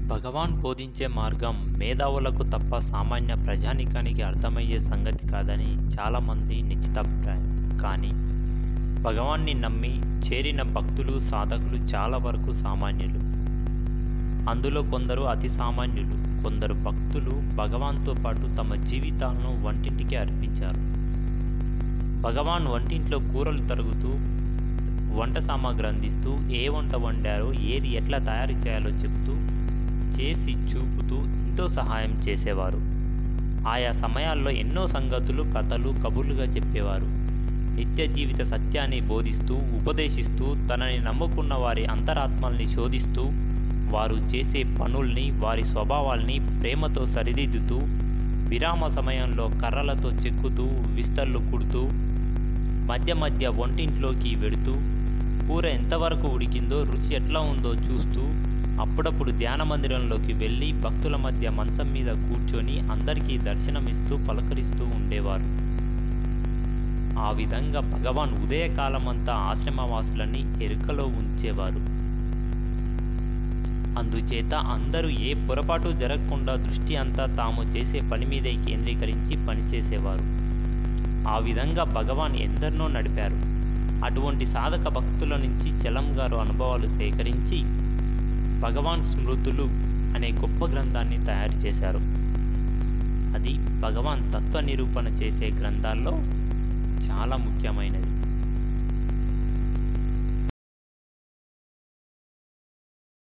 భగవాన్ బోధించే మార్గం మేధావులకు తప్ప సామాన్య ప్రజానికానికి అర్థమయ్యే సంగతి కాదని చాలామంది నిశ్చితాభిప్రాయం కానీ భగవాన్ని నమ్మి చేరిన భక్తులు సాధకులు చాలా వరకు సామాన్యులు అందులో కొందరు అతి సామాన్యులు కొందరు భక్తులు భగవాన్తో పాటు తమ జీవితాలను వంటింటికి అర్పించారు భగవాన్ వంటింట్లో కూరలు తరుగుతూ వంట సామాగ్రి అందిస్తూ ఏ వంట వండారో ఏది ఎట్లా తయారు చేయాలో చెప్తూ చేసి చూపుతూ ఎంతో సహాయం చేసేవారు ఆయా సమయాల్లో ఎన్నో సంగతులు కథలు కబుర్లుగా చెప్పేవారు నిత్య జీవిత సత్యాన్ని బోధిస్తూ ఉపదేశిస్తూ తనని నమ్ముకున్న వారి అంతరాత్మల్ని శోధిస్తూ వారు చేసే పనుల్ని వారి స్వభావాల్ని ప్రేమతో సరిదిద్దుతూ విరామ సమయంలో కర్రలతో చెక్కుతూ విస్తళ్ళు కుడుతూ మధ్య మధ్య వంటింట్లోకి వెడుతూ కూర ఎంతవరకు ఉడికిందో రుచి ఎట్లా ఉందో చూస్తూ అప్పుడప్పుడు ధ్యాన మందిరంలోకి వెళ్ళి భక్తుల మధ్య మంచం మీద కూర్చొని అందరికీ దర్శనమిస్తూ పలకరిస్తూ ఉండేవారు ఆ విధంగా భగవాన్ ఉదయకాలమంతా ఆశ్రమవాసులని ఎరుకలో ఉంచేవారు అందుచేత అందరూ ఏ పొరపాటు జరగకుండా దృష్టి అంతా తాము చేసే పని మీదే కేంద్రీకరించి పనిచేసేవారు ఆ విధంగా భగవాన్ ఎందరినో నడిపారు అటువంటి సాధక భక్తుల నుంచి చలం గారు అనుభవాలు సేకరించి భగవాన్ స్మృతులు అనే గొప్ప గ్రంథాన్ని తయారు చేశారు అది భగవాన్ తత్వ నిరూపణ చేసే గ్రంథాల్లో చాలా ముఖ్యమైనది